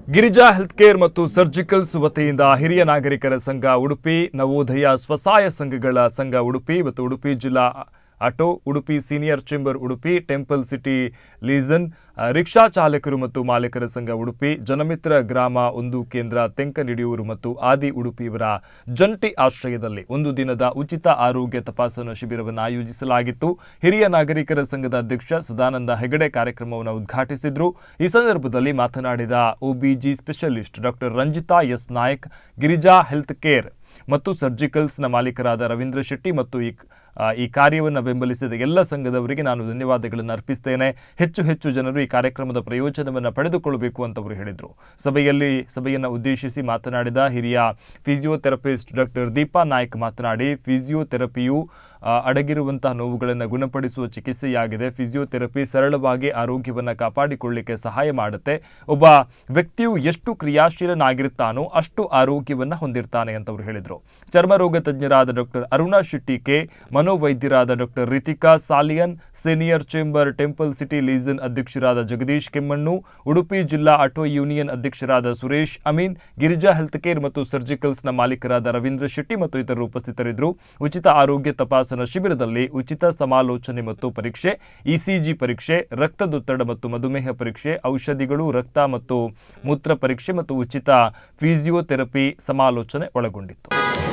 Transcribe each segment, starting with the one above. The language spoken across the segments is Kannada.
ಗಿರಿಜಾ ಹೆಲ್ತ್ ಕೇರ್ ಮತ್ತು ಸರ್ಜಿಕಲ್ಸ್ ವತಿಯಿಂದ ಹಿರಿಯ ನಾಗರಿಕರ ಸಂಘ ಉಡುಪಿ ನವೋದಯ ಸ್ವಸಹಾಯ ಸಂಘಗಳ ಸಂಘ ಉಡುಪಿ ಮತ್ತು ಉಡುಪಿ ಜಿಲ್ಲಾ auto Udupi Senior Chamber Udupi Temple City liaison ಆ, ರಿಕ್ಷಾ ಚಾಲಕರು ಮತ್ತು ಮಾಲೀಕರ ಸಂಘ ಉಡುಪಿ ಜನಮಿತ್ರ ಗ್ರಾಮ ಒಂದು ಕೇಂದ್ರ ತೆಂಕನಿಡಿಯೂರು ಮತ್ತು ಆದಿ ಉಡುಪಿ ಇವರ ಜಂಟಿ ಆಶ್ರಯದಲ್ಲಿ ಒಂದು ದಿನದ ಉಚಿತ ಆರೋಗ್ಯ ತಪಾಸಣಾ ಶಿಬಿರವನ್ನು ಆಯೋಜಿಸಲಾಗಿತ್ತು ಹಿರಿಯ ನಾಗರಿಕರ ಸಂಘದ ಅಧ್ಯಕ್ಷ ಸದಾನಂದ ಹೆಗಡೆ ಕಾರ್ಯಕ್ರಮವನ್ನು ಉದ್ಘಾಟಿಸಿದ್ರು ಈ ಸಂದರ್ಭದಲ್ಲಿ ಮಾತನಾಡಿದ OBG specialist doctor Ranjitha S Nayak Girija Health Care ಮತ್ತು ಸರ್ಜಿಕಲ್ಸ್ನ ಮಾಲೀಕರಾದ ರವೀಂದ್ರ ಶೆಟ್ಟಿ ಮತ್ತು ಈ ಆ, ಈ ಕಾರ್ಯವನ್ನು ಬೆಂಬಲಿಸಿದ ಎಲ್ಲ ಸಂಘದವರಿಗೆ ನಾನು ಧನ್ಯವಾದಗಳನ್ನು ಅರ್ಪಿಸ್ತೇನೆ ಹೆಚ್ಚು ಹೆಚ್ಚು ಜನರು ಈ ಕಾರ್ಯಕ್ರಮದ ಪ್ರಯೋಜನವನ್ನು ಪಡೆದುಕೊಳ್ಳಬೇಕು ಅಂತ ಅವರು ಹೇಳಿದರು ಸಭೆಯಲ್ಲಿ ಸಭೆಯನ್ನು ಉದ್ದೇಶಿಸಿ ಮಾತನಾಡಿದ ಹಿರಿಯ ಫಿಸಿಯೋಥೆರಪಿಸ್ಟ್ ಡಾಕ್ಟರ್ ದೀಪಾ ನಾಯ್ಕ್ ಮಾತನಾಡಿ ಫಿಸಿಯೋಥೆರಪಿಯು ಆ, ಅಡಗಿರುವಂತಹ ನೋವುಗಳನ್ನು ಗುಣಪಡಿಸುವ ಚಿಕಿತ್ಸೆಯಾಗಿದೆ ಫಿಸಿಯೋಥೆರಪಿ ಸರಳವಾಗಿ ಆರೋಗ್ಯವನ್ನು ಕಾಪಾಡಿಕೊಳ್ಳಿಕ್ಕೆ ಸಹಾಯ ಮಾಡುತ್ತೆ ಒಬ್ಬ ವ್ಯಕ್ತಿಯು ಎಷ್ಟು ಕ್ರಿಯಾಶೀಲನಾಗಿರ್ತಾನೋ ಅಷ್ಟು ಆರೋಗ್ಯವನ್ನು ಹೊಂದಿರ್ತಾನೆ ಅಂತ ಅವರು ಹೇಳಿದರು ಚರ್ಮರೋಗ ತಜ್ಞರಾದ ಡಾಕ್ಟರ್ ಅರುಣಾ ಶೆಟ್ಟಿ ಕೆ ಮನೋವೈದ್ಯರಾದ doctor Ritika Salian Senior Chamber Temple City liaison ಅಧ್ಯಕ್ಷರಾದ ಜಗದೀಶ್ ಕೆಮ್ಮಣ್ಣು ಉಡುಪಿ ಜಿಲ್ಲಾ ಆಟೋ ಯೂನಿಯನ್ ಅಧ್ಯಕ್ಷರಾದ ಸುರೇಶ್ ಅಮೀನ್ ಗಿರಿಜಾ ಹೆಲ್ತ್ ಕೇರ್ ಮತ್ತು ಸರ್ಜಿಕಲ್ಸ್ನ ಮಾಲೀಕರಾದ ರವೀಂದ್ರ ಶೆಟ್ಟಿ ಮತ್ತು ಇತರರು ಉಪಸ್ಥಿತರಿದ್ದರು ಉಚಿತ ಆರೋಗ್ಯ ತಪಾಸಣಾ ಶಿಬಿರದಲ್ಲಿ ಉಚಿತ ಸಮಾಲೋಚನೆ ಮತ್ತು ಪರೀಕ್ಷೆ ಇಸಿಜಿ ಪರೀಕ್ಷೆ ರಕ್ತದೊತ್ತಡ ಮತ್ತು ಮಧುಮೇಹ ಪರೀಕ್ಷೆ ಔಷಧಿಗಳು ರಕ್ತ ಮತ್ತು ಮೂತ್ರ ಪರೀಕ್ಷೆ ಮತ್ತು ಉಚಿತ ಫಿಸಿಯೋಥೆರಪಿ ಸಮಾಲೋಚನೆ ಒಳಗೊಂಡಿತ್ತು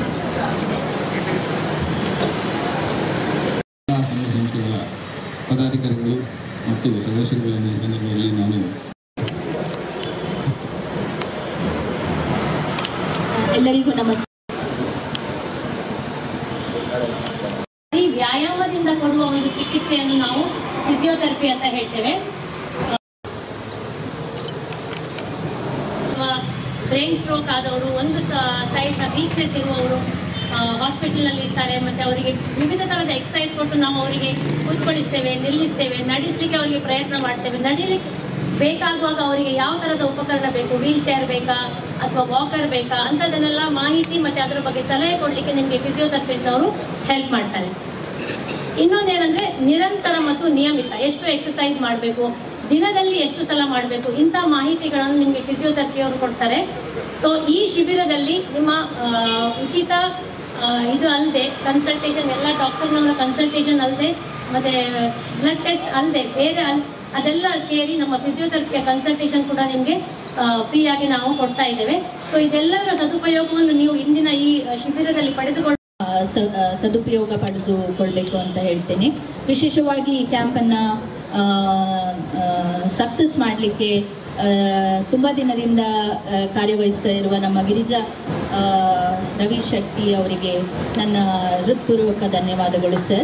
ಸಂಘಗಳ ಪದಾಧಿಕಾರಿಗಳು ಮತ್ತು ಸದಸ್ಯರುಗಳನ್ನು ಈ ಸಂದರ್ಭದಲ್ಲಿ ನಾನು ಎಲ್ಲರಿಗೂ ನಮಸ್ಕಾರ ಈ ವ್ಯಾಯಾಮದಿಂದ ಕೊಡುವ ಒಂದು ಚಿಕಿತ್ಸೆಯನ್ನು ನಾವು ಫಿಸಿಯೋಥೆರಪಿ ಅಂತ ಹೇಳ್ತೇವೆ ಬ್ರೈನ್ ಸ್ಟ್ರೋಕ್ ಆದವರು ಒಂದು ಸೈಡ್ನ ವೀಕ್ನೆಸ್ ಇರುವವರು ಹಾಸ್ಪಿಟಲ್ ಅಲ್ಲಿ ಇರ್ತಾರೆ ಮತ್ತೆ ಅವರಿಗೆ ವಿವಿಧ ತರದ ಎಕ್ಸಸೈಸ್ ಕೊಟ್ಟು ನಾವು ಅವರಿಗೆ ಕೂತ್ಕೊಳ್ಳಿಸ್ತೇವೆ ನಿಲ್ಲಿಸ್ತೇವೆ ನಡೆಸಲಿಕ್ಕೆ ಅವರಿಗೆ ಪ್ರಯತ್ನ ಮಾಡ್ತೇವೆ ನಡೀಲಿಕ್ಕೆ ಬೇಕಾಗುವಾಗ ಅವರಿಗೆ ಯಾವ ತರದ ಉಪಕರಣ ಬೇಕು ವೀಲ್ ಚೇರ್ ಬೇಕಾ ಅಥವಾ ವಾಕರ್ ಬೇಕಾ ಅಂಥದ್ದನ್ನೆಲ್ಲ ಮಾಹಿತಿ ಮತ್ತೆ ಅದರ ಬಗ್ಗೆ ಸಲಹೆ ಕೊಡಲಿಕ್ಕೆ ನಿಮಗೆ ಫಿಸಿಯೋಥೆರಪಿಸ್ಟ್ ಅವರು ಹೆಲ್ಪ್ ಮಾಡ್ತಾರೆ ಇನ್ನೊಂದೇನಂದ್ರೆ ನಿರಂತರ ಮತ್ತು ನಿಯಮಿತ ಎಷ್ಟು ಎಕ್ಸಸೈಸ್ ಮಾಡಬೇಕು ದಿನದಲ್ಲಿ ಎಷ್ಟು ಸಲ ಮಾಡಬೇಕು ಇಂಥ ಮಾಹಿತಿಗಳನ್ನು ನಿಮಗೆ ಫಿಸಿಯೋಥೆರಪಿ ಅವರು ಕೊಡ್ತಾರೆ ಸೊ ಈ ಶಿಬಿರದಲ್ಲಿ ನಿಮ್ಮ ಆ, ಉಚಿತ ಆ, ಇದು ಅಲ್ಲದೆ ಕನ್ಸಲ್ಟೇಷನ್ ಎಲ್ಲ ಡಾಕ್ಟರ್ನವರ ಕನ್ಸಲ್ಟೇಷನ್ ಅಲ್ಲದೆ ಮತ್ತೆ ಬ್ಲಡ್ ಟೆಸ್ಟ್ ಅಲ್ಲದೆ ಬೇರೆ ಅಲ್ ಅದೆಲ್ಲ ಸೇರಿ ನಮ್ಮ ಫಿಸಿಯೋಥೆರಪಿಯ ಕನ್ಸಲ್ಟೇಷನ್ ಕೂಡ ನಿಮಗೆ ಫ್ರೀಯಾಗಿ ನಾವು ಕೊಡ್ತಾ ಇದ್ದೇವೆ ಸೊ ಇದೆಲ್ಲದರ ಸದುಪಯೋಗವನ್ನು ನೀವು ಇಂದಿನ ಈ ಶಿಬಿರದಲ್ಲಿ ಪಡೆದುಕೊಂಡು ಆ, ಸ- ಆ, ಸದುಪಯೋಗ ಪಡೆದುಕೊಳ್ಬೇಕು ಅಂತ ಹೇಳ್ತೇನೆ ವಿಶೇಷವಾಗಿ ಈ ಕ್ಯಾಂಪನ್ನು ಸಕ್ಸಸ್ ಮಾಡಲಿಕ್ಕೆ ತುಂಬ ದಿನದಿಂದ ಆ, ಕಾರ್ಯವಹಿಸ್ತಾ ಇರುವ ನಮ್ಮ ಗಿರಿಜಾ ಆ, ರವಿ ಶೆಟ್ಟಿ ಅವರಿಗೆ ನನ್ನ ಹೃತ್ಪೂರ್ವಕ ಧನ್ಯವಾದಗಳು ಸರ್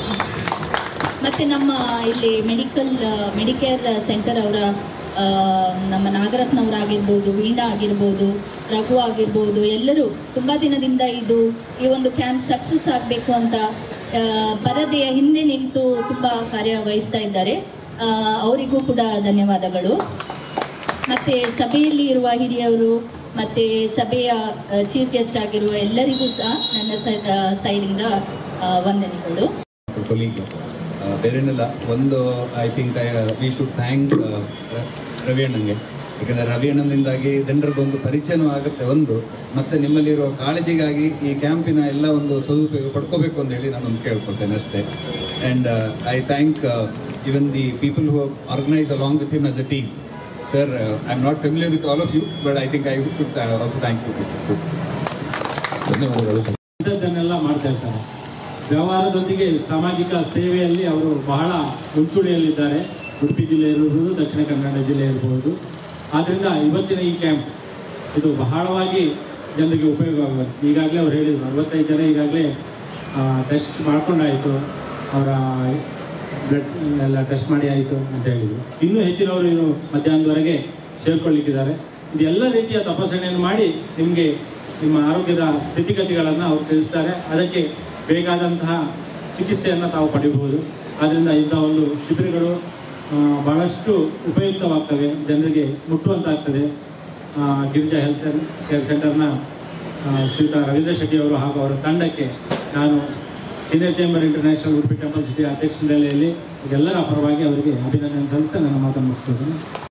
ಮತ್ತು ನಮ್ಮ ಇಲ್ಲಿ ಮೆಡಿಕಲ್ ಮೆಡಿಕೇರ್ ಸೆಂಟರ್ ಅವರ ಆ, ನಮ್ಮ ನಾಗರತ್ನವರಾಗಿರ್ಬೋದು ವೀಣಾ ಆಗಿರ್ಬೋದು ರಘು ಆಗಿರ್ಬೋದು ಎಲ್ಲರೂ ತುಂಬ ದಿನದಿಂದ ಇದು ಈ ಒಂದು ಕ್ಯಾಂಪ್ ಸಕ್ಸಸ್ ಆಗಬೇಕು ಅಂತ ಆ, ಪರದೆಯ ಹಿಂದೆ ನಿಂತು ತುಂಬ ಕಾರ್ಯವಹಿಸ್ತಾ ಇದ್ದಾರೆ ಆ, ಅವರಿಗೂ ಕೂಡ ಧನ್ಯವಾದಗಳು ಮತ್ತೆ ಸಭೆಯಲ್ಲಿ ಇರುವ ಹಿರಿಯವರು ಮತ್ತೆ ಸಭೆಯ ಚೀಫ್ ಗೆಸ್ಟ್ ಆಗಿರುವ ಎಲ್ಲರಿಗೂ ಸಹ ನನ್ನ ಸ- ಆ, ಸೈಡಿಂದ ಆ, ವಂದನೆಗಳು ಕೊಲೀಗ್ ಬೇರೇನಿಲ್ಲ ಒಂದು I think I we should thank Ravi ಅಣ್ಣಂಗೆ ಯಾಕಂದರೆ ರವಿ ಅಣ್ಣನಿಂದಾಗಿ ಜನರಿಗೊಂದು ಪರಿಚಯನೂ ಆಗುತ್ತೆ ಒಂದು ಮತ್ತು ನಿಮ್ಮಲ್ಲಿರುವ ಕಾಳಜಿಗಾಗಿ ಈ ಕ್ಯಾಂಪಿನ ಎಲ್ಲ ಒಂದು ಸದುಪಯೋಗ ಪಡ್ಕೋಬೇಕು ಅಂತ ಹೇಳಿ ನಾನೊಂದು ಕೇಳ್ಕೊಳ್ತೇನೆ ಅಷ್ಟೇ and I thank even the people who organise along with him as a team sir I am not familiar with all of you but I think I should also thank you ಧನ್ಯವಾದಗಳು ಇಂಥದ್ದನ್ನೆಲ್ಲ ಮಾಡ್ತಾ ಇರ್ತಾರೆ ವ್ಯವಹಾರದೊಂದಿಗೆ ಸಾಮಾಜಿಕ ಸೇವೆಯಲ್ಲಿ ಅವರು ಬಹಳ ಮುಂಚೂಣಿಯಲ್ಲಿದ್ದಾರೆ ಉಡುಪಿ ಜಿಲ್ಲೆ ಇರಬಹುದು ದಕ್ಷಿಣ ಕನ್ನಡ ಜಿಲ್ಲೆ ಇರಬಹುದು ಆದ್ದರಿಂದ ಇವತ್ತಿನ ಈ ಕ್ಯಾಂಪ್ ಇದು ಬಹಳವಾಗಿ ಜನರಿಗೆ ಉಪಯೋಗವಾಗುತ್ತೆ ಈಗಾಗಲೇ ಅವ್ರು ಹೇಳಿದರು ಅರವತ್ತೈದು ಜನ ಈಗಾಗಲೇ ಟೆಸ್ಟ್ ಮಾಡ್ಕೊಂಡಾಯಿತು ಅವರ ಬ್ಲಡ್ ಎಲ್ಲ ಟೆಸ್ಟ್ ಮಾಡಿ ಆಯಿತು ಅಂತ ಹೇಳಿದರು ಇನ್ನೂ ಹೆಚ್ಚಿನವರು ಇನ್ನು ಮಧ್ಯಾಹ್ನದವರೆಗೆ ಸೇರ್ಕೊಳ್ಳಿಕ್ಕಿದ್ದಾರೆ ಇದೆಲ್ಲ ರೀತಿಯ ತಪಾಸಣೆಯನ್ನು ಮಾಡಿ ನಿಮಗೆ ನಿಮ್ಮ ಆರೋಗ್ಯದ ಸ್ಥಿತಿಗತಿಗಳನ್ನು ಅವರು ತಿಳಿಸ್ತಾರೆ ಅದಕ್ಕೆ ಬೇಕಾದಂತಹ ಚಿಕಿತ್ಸೆಯನ್ನು ತಾವು ಪಡಿಬಹುದು ಆದ್ದರಿಂದ ಇಂಥ ಒಂದು ಶಿಬಿರಗಳು ಆ, ಬಹಳಷ್ಟು ಉಪಯುಕ್ತವಾಗ್ತವೆ ಜನರಿಗೆ ಮುಟ್ಟುವಂತಾಗ್ತದೆ ಆ, ಗಿರಿಜಾ ಹೆಲ್ತ್ ಸೆನ್ ಕೇರ್ ಸೆಂಟರ್ನ ಆ, ಶ್ರೀಯುತ ರವೀಂದ್ರ ಶೆಟ್ಟಿ ಅವರು ಹಾಗೂ ಅವರ ತಂಡಕ್ಕೆ ನಾನು Senior Chamber International Udupi Temple City ಅಧ್ಯಕ್ಷ ನೆಲೆಯಲ್ಲಿ ಎಲ್ಲರ ಪರವಾಗಿ ಅವರಿಗೆ ಅಭಿನಂದನೆ ಸಲ್ಲಿಸ್ತಾ ನನ್ನ ಮಾತನ್ನು ಮುಗಿಸ್ತಿದ್ದೀನಿ